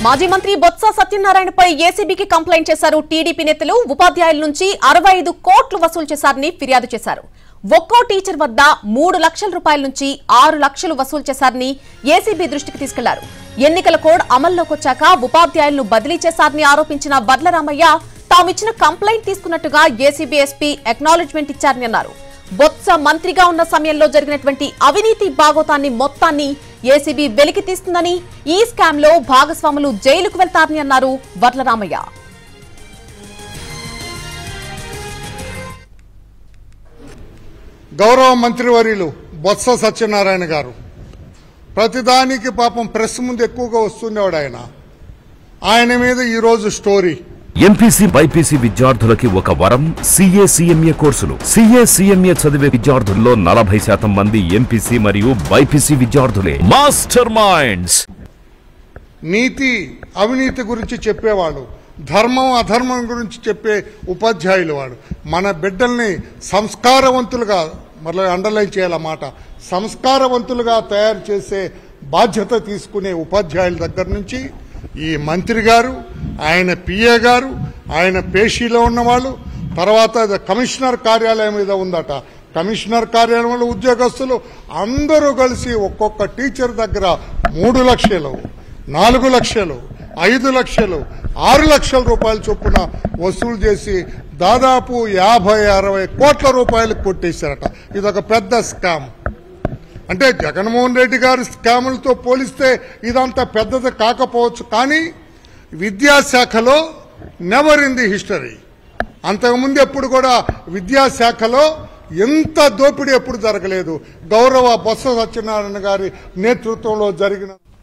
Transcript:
మాజీ మంత్రి బొత్స సత్యనారాయణపై ఏసీబీకి కంప్లైంట్ చేశారు టీడీపీ నేతలు ఉపాధ్యాయుల నుంచి అరవై ఐదు కోట్లు వసూలు చేశారని ఫిర్యాదు చేశారు ఒక్కో టీచర్ వద్ద మూడు లక్షల రూపాయల నుంచి ఆరు లక్షలు వసూలు చేశారని ఏసీబీ దృష్టికి తీసుకెళ్లారు ఎన్నికల కోడ్ అమల్లోకి వచ్చాక ఉపాధ్యాయులను బదిలీ చేశారని ఆరోపించిన వర్లరామయ్య తామిచ్చిన కంప్లైంట్ తీసుకున్నట్టుగా ఏసీబీ ఎస్పీ అక్నాలెడ్జ్మెంట్ ఇచ్చారని అన్నారు బొత్స మంత్రిగా ఉన్న సమయంలో జరిగినటువంటి అవినీతి బాగోతాన్ని మొత్తాన్ని ఏసీబీ వెలికి తీస్తుందని ఈ స్కామ్ లో భాగస్వాములు జైలుకు వెళ్తారని అన్నారు వర్లరామయ్య గౌరవ మంత్రివర్యులు బొత్స సత్యనారాయణ గారు ప్రతిదానికి పాపం ప్రెస్ ముందు ఎక్కువగా వస్తుండేవాడు ఆయన ఆయన మీద ఈరోజు స్టోరీ ఎంపీసీ బైపీసీ విద్యార్థులకి ఒక వరం సీఏ సీఎంఏ కోర్సులు సీఏ సీఎంఏ చదివే విద్యార్థుల్లో నలభై శాతం మంది ఎంపీసీ మరియు బైపీసీ విద్యార్థులే మాస్టర్ మైండ్స్ నీతి అవినీతి గురించి చెప్పేవాడు ధర్మం అధర్మం గురించి చెప్పే ఉపాధ్యాయులు వాడు మన బిడ్డల్ని సంస్కారవంతులుగా మరలా అండర్లైన్ చేయాలన్నమాట సంస్కారవంతులుగా తయారు చేసే బాధ్యత తీసుకునే ఉపాధ్యాయుల దగ్గర నుంచి ఈ మంత్రి గారు ఆయన పిఏ గారు ఆయన పేషీలో ఉన్నవాళ్ళు తర్వాత అది కమిషనర్ కార్యాలయం మీద ఉందట కమిషనర్ కార్యాలయంలో ఉద్యోగస్తులు అందరూ కలిసి ఒక్కొక్క టీచర్ దగ్గర మూడు లక్షలు నాలుగు లక్షలు ఐదు లక్షలు ఆరు లక్షల రూపాయల చొప్పున వసూలు చేసి దాదాపు యాభై అరవై కోట్ల రూపాయలు కొట్టేశారట ఇదొక పెద్ద స్కామ్ అంటే జగన్మోహన్ రెడ్డి గారి స్కాములతో పోలిస్తే ఇదంతా పెద్దది కాకపోవచ్చు కానీ విద్యాశాఖలో నెవర్ ఇన్ ది హిస్టరీ అంతకుముందు ఎప్పుడు కూడా విద్యాశాఖలో ఎంత దోపిడీ ఎప్పుడు జరగలేదు గౌరవ బొత్స సత్యనారాయణ గారి నేతృత్వంలో జరిగిన